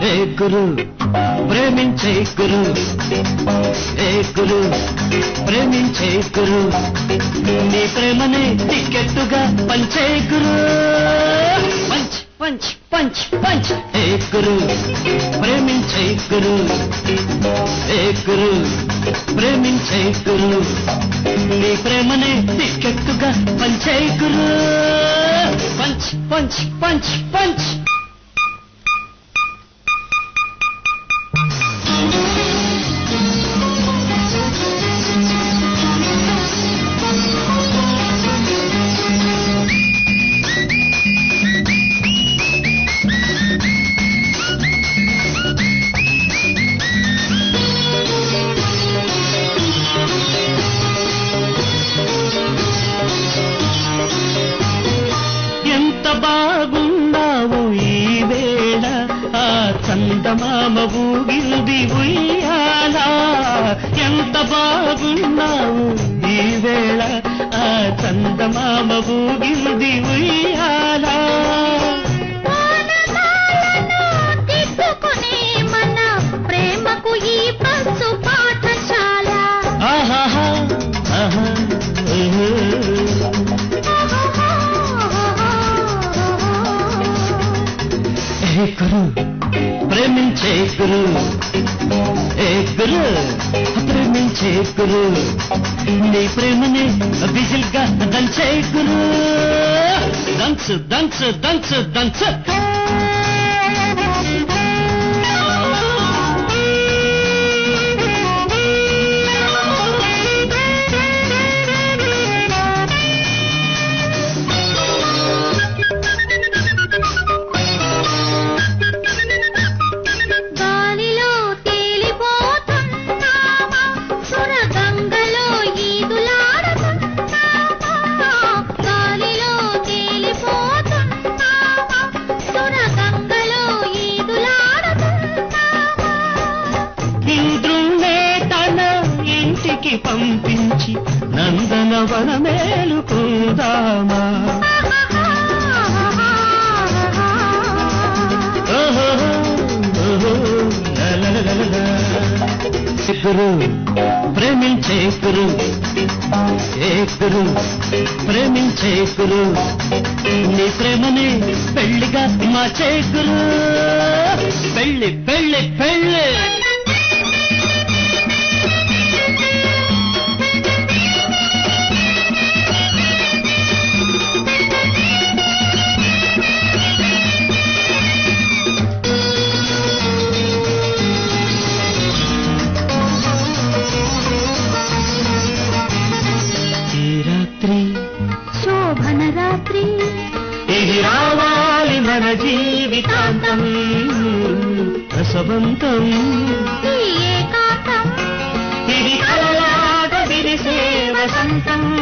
ఏ గురు ప్రేమించే గురు ఏ గురు ప్రేమించే గురు నీ ప్రేమనే టికెట్టుగా పంచే గురు పంచ్ పంచ్ పంచ్ పంచ్ ఏ గురు ప్రేమించే గురు ఏ గురు ప్రేమించే గురు నీ ప్రేమనే టికెట్టుగా పంచే గురు పంచ్ పంచ్ పంచ్ పంచ్ ఎంత బాగున్నావు ఈ వేళ ఆ చందమామ ఊగింది ఉయ్యాల ఎంత బాగున్నావు ఈ వేళ ఆ చందమామ ఊగింది ఉయ్యాల వానమాలను దిద్దుకునే మన ప్రేమకు ఈ పసు పాఠశాల ఆహాహా ఆహా ఊహు. ఏ గురు ప్రేమించే గురు ఏ గురు ప్రేమించే గురు నీ ప్రేమని విజిల్గా దంచే గురు దంచు దంచు దంచు దంచు గాలిలో తేలిపోతున్నామా సురగంగలో ఈదులాడుతున్నామా గాలిలో తేలిపోతున్నామా సురగంగలో ఈదులాడుతున్నామా ఇంద్రుణ్ణే తన ఇంటికి పంపించి నందనవన మేలుకుందామా ఓహో, ఓహో, లలలలల. గురు ప్రేమించే గురు ఏ గురు ప్రేమించే గురు నీ ప్రేమని పెళ్లిగా మార్చే గురు పెళ్లి పెళ్లి పెళ్లి ఈ రాత్రి శోభన రాత్రి ఇది రావాలి మన జీవితాంతం రసవంతం ఈ ఏకాంతం ఇది కలలాగ విరిసే వసంతం